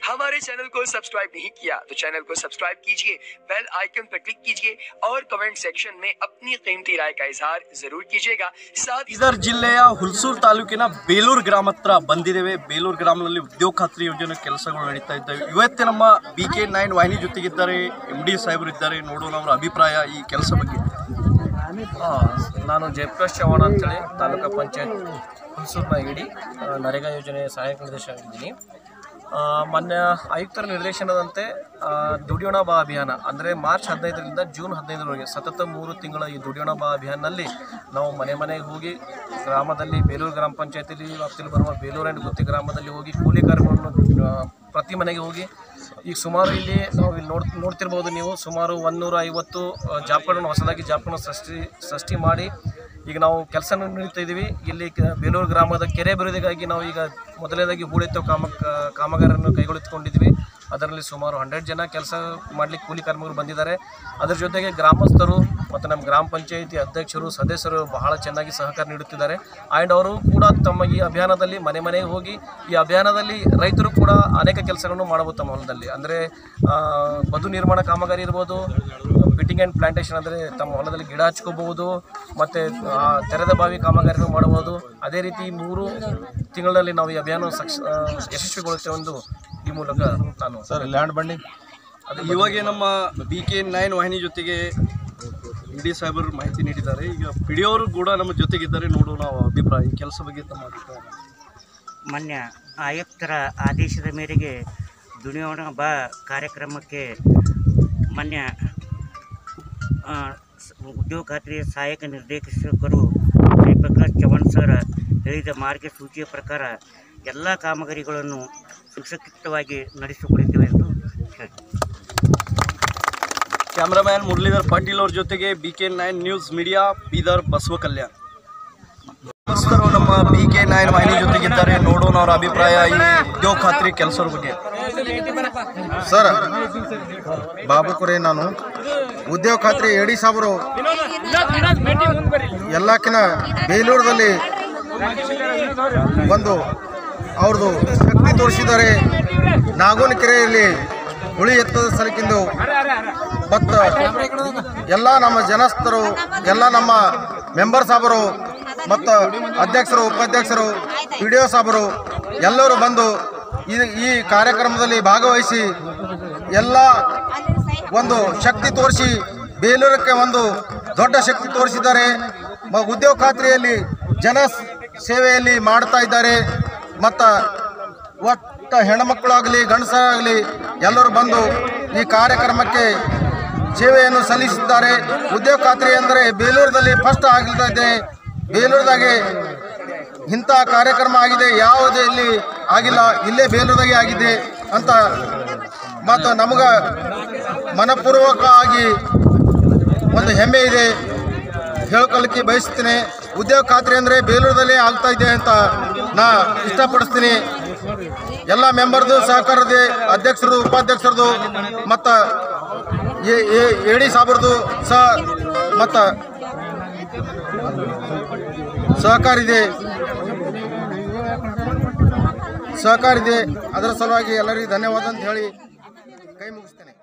हमारे चैनल को सब्सक्राइब नहीं किया तो चैनल को सब्सक्राइब कीजिए बेल आइकन पर क्लिक कीजिए और कमेंट सेक्शन में अपनी कीमती राय का इजहार जरूर कीजिएगा साथ ही ಬೀದರ್ ಜಿಲ್ಲೆಯ ಹುಲ್ಸೂರು ತಾಲೂಕಿನ ಬೇಲೂರು ಗ್ರಾಮ ಹತ್ರ ಬಂದಿದ್ದೇವೆ ಬೇಲೂರು ಗ್ರಾಮದಲ್ಲಿ ಉದ್ಯೋಗ ಖಾತ್ರಿ ಯೋಜನೆ ಕೆಲಸಗಳು ನಡೀತಾ ಇದ್ದಾವೆ ಇವತ್ತೇ ನಮ್ಮ ಬಿ ಕೆ ನೈನ್ ವಾಹಿನಿ ಜೊತೆಗಿದ್ದಾರೆ ಎಮ್ ಡಿ ಸಾಹೇಬರು ಇದ್ದಾರೆ ನೋಡೋಣ ಅವರ ಅಭಿಪ್ರಾಯ ಈ ಕೆಲಸ ಬಗ್ಗೆ ಆ, ನಾನು ಜಯಪ್ರಕಾಶ್ ಚವ್ಹಾಣ್ ಅಂತೇಳಿ ತಾಲೂಕು ಪಂಚಾಯತ್ ಹುಣಸೂರಿನ ಇಡಿ ಆ, ನರೇಗಾ ಯೋಜನೆ ಸಹಾಯಕ ನಿರ್ದೇಶಕರಿದ್ದೀನಿ ಆ, ಮಾನ್ಯ ಆಯುಕ್ತರ ನಿರ್ದೇಶನದಂತೆ ಆ, ದುಡಿಯೋಣ ಬಾ ಅಭಿಯಾನ ಅಂದರೆ ಮಾರ್ಚ್ ಹದಿನೈದರಿಂದ ಜೂನ್ ಹದಿನೈದರವರೆಗೆ ಸತತ ಮೂರು ತಿಂಗಳ ಈ ದುಡಿಯೋಣ ಬಾ ಅಭಿಯಾನದಲ್ಲಿ ನಾವು ಮನೆ ಮನೆಗೆ ಹೋಗಿ ಗ್ರಾಮದಲ್ಲಿ ಬೇಲೂರು ಗ್ರಾಮ ಪಂಚಾಯತಿಲಿ ವ್ಯಾಪ್ತಿಯಲ್ಲಿ ಬರುವ ಬೇಲೂರು ಆ್ಯಂಡ್ ಗುತ್ತಿ ಗ್ರಾಮದಲ್ಲಿ ಹೋಗಿ ಕೂಲಿ ಕಾರ್ಮಿಕರನ್ನು ಆ, ಪ್ರತಿ ಮನೆಗೆ ಹೋಗಿ ಈಗ ಸುಮಾರು ಇಲ್ಲಿ ನಾವು ಇಲ್ಲಿ ನೋಡ್ ನೋಡ್ತಿರ್ಬೋದು ನೀವು ಸುಮಾರು ಒಂದೂರ ಐವತ್ತು ಜಾಬ್ಗಳನ್ನು ಹೊಸದಾಗಿ ಜಾಬ್ಗಳನ್ನು ಸೃಷ್ಟಿ ಸೃಷ್ಟಿ ಮಾಡಿ ಈಗ ನಾವು ಕೆಲಸ ನೀಡ್ತಾ ಇದ್ದೀವಿ ಇಲ್ಲಿ ಕ- ಬೇಲೂರು ಗ್ರಾಮದ ಕೆರೆ ಅಭಿವೃದ್ಧಿಗಾಗಿ ನಾವು ಈಗ ಮೊದಲನೇದಾಗಿ ಹೂಳೆತ್ತೋ ಕಾಮ ಕಾಮಗಾರನ್ನು ಕೈಗೊಳ್ಳಿಸಿಕೊಂಡಿದ್ವಿ ಅದರಲ್ಲಿ ಸುಮಾರು ಹಂಡ್ರೆಡ್ ಜನ ಕೆಲಸ ಮಾಡಲಿಕ್ಕೆ ಕೂಲಿ ಕಾರ್ಮಿಕರು ಬಂದಿದ್ದಾರೆ ಅದರ ಜೊತೆಗೆ ಗ್ರಾಮಸ್ಥರು ಮತ್ತು ನಮ್ಮ ಗ್ರಾಮ ಪಂಚಾಯಿತಿ ಅಧ್ಯಕ್ಷರು ಸದಸ್ಯರು ಬಹಳ ಚೆನ್ನಾಗಿ ಸಹಕಾರ ನೀಡುತ್ತಿದ್ದಾರೆ ಆ್ಯಂಡ್ ಅವರು ಕೂಡ ತಮ್ಮ ಈ ಅಭಿಯಾನದಲ್ಲಿ ಮನೆ ಮನೆಗೆ ಹೋಗಿ ಈ ಅಭಿಯಾನದಲ್ಲಿ ರೈತರು ಕೂಡ ಅನೇಕ ಕೆಲಸಗಳನ್ನು ಮಾಡಬಹುದು ತಮ್ಮ ಹೊಲದಲ್ಲಿ ಅಂದರೆ ಬದು ನಿರ್ಮಾಣ ಕಾಮಗಾರಿ ಇರ್ಬೋದು ಬಿಟ್ಟಿಂಗ್ ಆ್ಯಂಡ್ ಪ್ಲಾಂಟೇಶನ್ ಅಂದರೆ ತಮ್ಮ ಹೊಲದಲ್ಲಿ ಗಿಡ ಹಚ್ಕೋಬಹುದು ಮತ್ತು ತೆರೆದ ಬಾವಿ ಕಾಮಗಾರಿನೂ ಮಾಡಬಹುದು ಅದೇ ರೀತಿ ಈ ಮೂರು ತಿಂಗಳಲ್ಲಿ ನಾವು ಈ ಅಭಿಯಾನ ಸಕ್ಸ್ ಆ, ಯಶಸ್ವಿಗೊಳಿಸ್ತೇವೆ ಎಂದು ಈ ಮೂಲಕ ನಾನು ಸರ್ ಲ್ಯಾಂಡ್ ಬಂಡಿ ಇವಾಗ ನಮ್ಮ ಬಿ ಕೆ ನೈನ್ ವಾಹಿನಿ ಜೊತೆಗೆ ಎಮ್ ಡಿ ಸಾಹೇಬರು ಮಾಹಿತಿ ನೀಡಿದ್ದಾರೆ ಈಗ ಪಿಡಿಯವರು ಕೂಡ ನಮ್ಮ ಜೊತೆಗಿದ್ದಾರೆ ನೋಡೋಣ ಅವರ ಅಭಿಪ್ರಾಯ ಈ ಕೆಲಸ ಬಗ್ಗೆ ತಮ್ಮ ಅಭಿಪ್ರಾಯ ಮಾನ್ಯ ಆಯುಕ್ತರ ಆದೇಶದ ಮೇರೆಗೆ ದುಡಿಯೋಣ ಬಾ ಕಾರ್ಯಕ್ರಮಕ್ಕೆ ಮಾನ್ಯ ಆ, ಸ- ಉದ್ಯೋಗ ಖಾತ್ರಿಯ ಸಹಾಯಕ ನಿರ್ದೇಶಕರು ಜಯಪ್ರಕಾಶ್ ಚವ್ಹಾಣ್ ಸರ್ ಹೇಳಿದ ಮಾರ್ಗಸೂಚಿಯ ಪ್ರಕಾರ ಎಲ್ಲ ಕಾಮಗಾರಿಗಳನ್ನು ಸುಸಂಕ್ಷಿಪ್ತವಾಗಿ ನಡೆಸಿಕೊಳ್ಳುತ್ತೇವೆ ಎಂದು ಹೇಳಿ ಕ್ಯಾಮ್ರಾಮ್ಯಾನ್ ಮುರಳೀಧರ್ ಪಾಟೀಲ್ ಅವ್ರ ಜೊತೆಗೆ B K nine news media Bidar Basava Kalyan ನಮಸ್ಕಾರ ನಮ್ಮ ಬಿ ಕೆ ನೈನ್ ವಾಹಿನಿ ಜೊತೆಗಿದ್ದಾರೆ ನೋಡೋಣ ಅವರ ಅಭಿಪ್ರಾಯ ಈ ಉದ್ಯೋಗ ಖಾತ್ರಿ ಕೆಲಸದ ಬಗ್ಗೆ ಸರ್ ಬಾಬುಕುರೆ ನಾನು ಉದ್ಯೋಗ ಖಾತ್ರಿ ಎಡಿ ಸಾಬರು ಎಲ್ಲಕ್ಕಿನ ಬೇಲೂರದಲ್ಲಿ ಒಂದು ಅವ್ರದ್ದು ಶಕ್ತಿ ತೋರಿಸಿದ್ದಾರೆ ನಾಗೋನ ಕೆರೆಯಲ್ಲಿ ಹುಳಿ ಎತ್ತದ ಸಲಕಿಂದು ಮತ್ತು ಎಲ್ಲ ನಮ್ಮ ಜನಸ್ಥರು ಎಲ್ಲ ನಮ್ಮ ಮೆಂಬರ್ ಸಾಬರು ಮತ್ತು ಅಧ್ಯಕ್ಷರು ಉಪಾಧ್ಯಕ್ಷರು ಪಿ ಡಿ ಒ ಸಾಬರು ಎಲ್ಲರೂ ಬಂದು ಈ ಈ ಕಾರ್ಯಕ್ರಮದಲ್ಲಿ ಭಾಗವಹಿಸಿ ಎಲ್ಲ ಒಂದು ಶಕ್ತಿ ತೋರಿಸಿ ಬೇಲೂರಕ್ಕೆ ಒಂದು ದೊಡ್ಡ ಶಕ್ತಿ ತೋರಿಸಿದ್ದಾರೆ ಮ- ಉದ್ಯೋಗ ಖಾತ್ರಿಯಲ್ಲಿ ಜನ ಸ್- ಸೇವೆಯಲ್ಲಿ ಮಾಡ್ತಾ ಇದ್ದಾರೆ ಮತ್ತು ಒಟ್ಟು ಹೆಣ್ಮಕ್ಳಾಗಲಿ ಗಂಡಸರಾಗಲಿ ಎಲ್ಲರೂ ಬಂದು ಈ ಕಾರ್ಯಕ್ರಮಕ್ಕೆ ಸೇವೆಯನ್ನು ಸಲ್ಲಿಸಿದ್ದಾರೆ ಉದ್ಯೋಗ ಖಾತ್ರಿ ಅಂದರೆ ಬೇಲೂರದಲ್ಲಿ ಫಸ್ಟ್ ಆಗ್ತಾ ಇದೆ ಬೇಲೂರದಾಗೆ ಇಂಥ ಕಾರ್ಯಕ್ರಮ ಆಗಿದೆ ಯಾವುದೇ ಇಲ್ಲಿ ಆಗಿಲ್ಲ ಇಲ್ಲೇ ಬೇಲೂರದಾಗೆ ಆಗಿದೆ ಅಂತ ಮತ್ತು ನಮಗೆ ಮನಪೂರ್ವಕವಾಗಿ ಒಂದು ಹೆಮ್ಮೆ ಇದೆ ಹೇಳ್ಕೊಳ್ಳಿಕ್ಕೆ ಬಯಸ್ತೀನಿ ಉದ್ಯೋಗ ಖಾತ್ರಿ ಅಂದರೆ ಬೇಲೂರದಲ್ಲಿ ಆಗ್ತಾ ಇದೆ ಅಂತ ನಾ ಇಷ್ಟಪಡಿಸ್ತೀನಿ ಎಲ್ಲ ಮೆಂಬರ್ದು ಸಹಕಾರದೆ ಅಧ್ಯಕ್ಷರದು ಉಪಾಧ್ಯಕ್ಷರದು ಮತ್ತು ಎ ಡಿ ಸಾಬ್ರದು ಸಹ ಮತ್ತು ಸಹಕಾರ ಇದೆ ಸಹಕಾರ ಇದೆ ಅದರ ಸಲುವಾಗಿ ಎಲ್ಲರಿಗೂ ಧನ್ಯವಾದ ಅಂತ ಹೇಳಿ ಕೈ ಮುಗಿಸ್ತೇನೆ